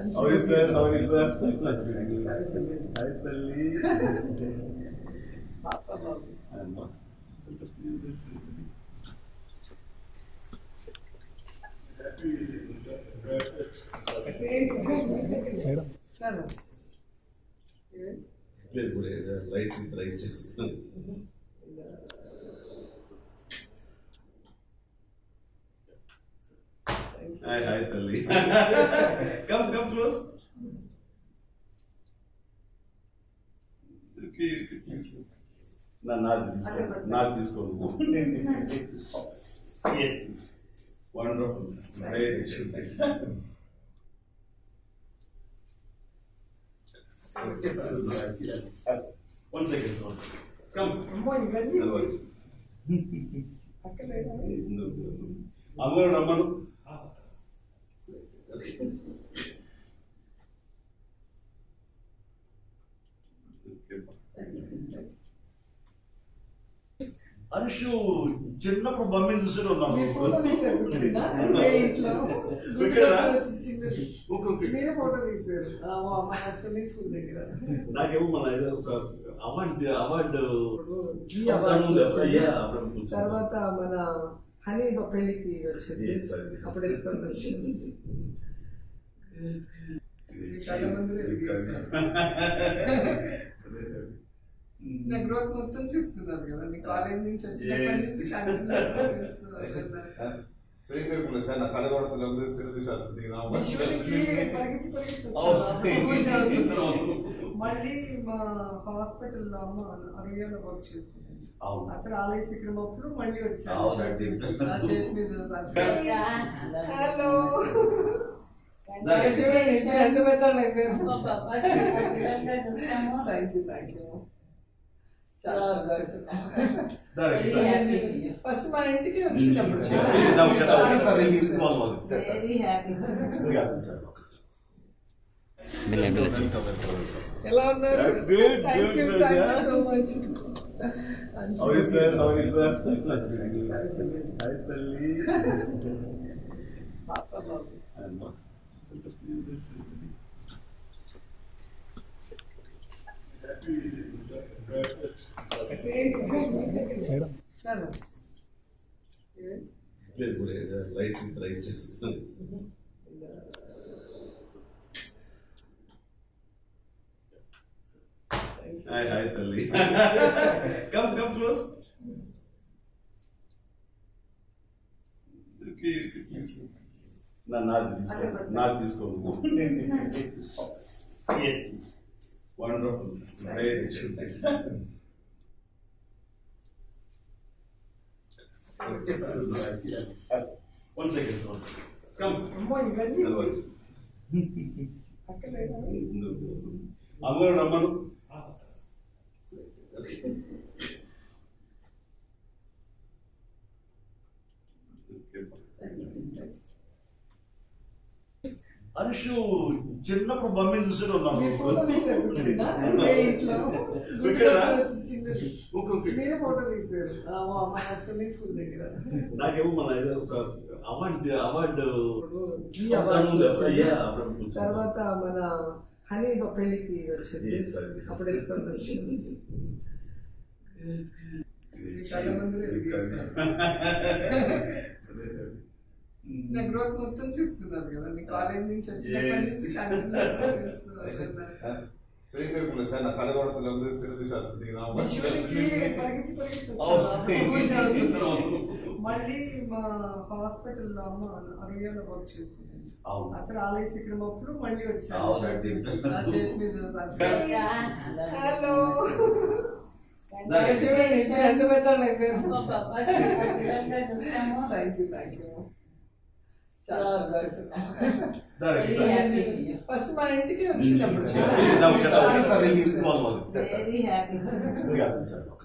How is sir? How is sir? Hi, Tali. అమ్మా. లేదు ఇప్పుడు లైట్స్ డ్రైవ్ చేస్తాను హాయ్ హాయ్ తల్లి come come close okay please నా నాది తీసుకో నాది తీసుకోను yes wonderful great shoot one second one second come అమ్మగారు రమ్మను హరీష్ చిన్నప్పుడు మమ్మీని చూసే ఉన్నాము మీరు ఫోటో తీశారు గుర్తుందా? ఏ ఇంట్లో ఇక్కడ? చిన్నది. ఓకే ఓకే మీరే ఫోటో తీశారు ఆ, ఓ, మన స్విమ్మింగ్ పూల్ దగ్గర నాకేమో మన ఏదో ఒక అవార్డు అవార్డు జీ అవార్డ్స్ వచ్చింది. అప్పుడు తర్వాత మన హనీ పెళ్లికి వచ్చింది Yes, అది. అప్పుడు ఎత్తుకొని వచ్చింది మీ కళ్ళ ముందరే తీశారు. నా గ్రోత్ మొత్తం చూస్తున్నారు కదా మీ కాలేజ్ నుంచి వచ్చినప్పటి Yes. నుంచి continuous చూస్తున్నారు కదా. శ్రీకరిపుల సార్ నా తలగొడతలు అందిస్తున్న చూసారు విజువల్కి పరిగెత్తి పరిగెత్తి Oh. వచ్చాను. అప్పుడు స్కూల్ చదువుతున్నాను. మళ్ళీ మా హాస్పిటల్లో అమ్మ అరవైలో వర్క్ చేస్తుంది అవును. అక్కడ ఆలయ శిఖరం అప్పుడు మళ్ళీ వచ్చాను అవును, షర్ట్ అది. చింపేసి. నా చేతి మీద హలో That- చూడండి ఇంకా ఎంత పెద్ద వాళ్ళు అయిపోయారు Very thank you thank you చాలా సంతోషం ఫస్ట్ మన ఇంటికి వచ్చినప్పుడు happy. ఎలా ఉన్నారు Good, thank you good, thank you yeah. So much How is sir? How is sir? Hi, Tali. అమ్మా. లేదు ఇప్పుడు లైట్స్ డ్రైవ్ చేస్తాను హాయ్ హాయ్ తల్లి come come close okay please నా నాది తీసుకో నాది తీసుకోను yes wonderful great shoot one second one second come అమ్మో ఇవన్నీ అమ్మగారు రమ్మను హరీష్ చిన్నప్పుడు మమ్మీని చూసే ఉన్నాము మీరు ఫోటో తీశారు గుర్తుందా? ఏ ఇంట్లో ఇక్కడ? చిన్నది ఓకే ఓకే మీరే ఫోటో తీశారు ఆ, ఓ, మన స్విమ్మింగ్ పూల్ దగ్గర నాకేమో మన ఏదో ఒక అవార్డు అవార్డు జీ అవార్డ్స్ వచ్చింది. అప్పుడు తర్వాత మన హనీ పెళ్లికి వచ్చింది Yes, అది. అప్పుడు ఎత్తుకొని వచ్చింది మీ కళ్ళ ముందరే తీశారు. నా గ్రోత్ మొత్తం చూస్తున్నారు కదా మీ కాలేజ్ నుంచి వచ్చినప్పటి Yes. నుంచి continuous చూస్తున్నారు కదా. శ్రీకరిపుల సార్ నా తలగొడతలు అందిస్తున్న చూసారు విజువల్కి పరిగెత్తి పరిగెత్తి వచ్చాను. అప్పుడు స్కూల్ చదువుతున్నాను. మళ్ళీ మా హాస్పిటల్లో అమ్మ అరవైలో వర్క్ చేస్తుంది అవును. అక్కడ ఆలయ శిఖరం అప్పుడు మళ్ళీ వచ్చాను అవును, షర్ట్ అది. చింపేసి. నా చేతి మీద హలో That- చూడండి ఇంకా ఎంత పెద్ద వాళ్ళు అయిపోయారు happy. Thank you thank you చాలా సంతోషం Direct. Very happy. ఫస్ట్ మన ఇంటికి వచ్చినప్పుడు Please, now, చూడండి. yes, yes, yes, yes, yes, yes, yes, yes, yes, yes, Very happy. yes, yes, yes, yes, yes,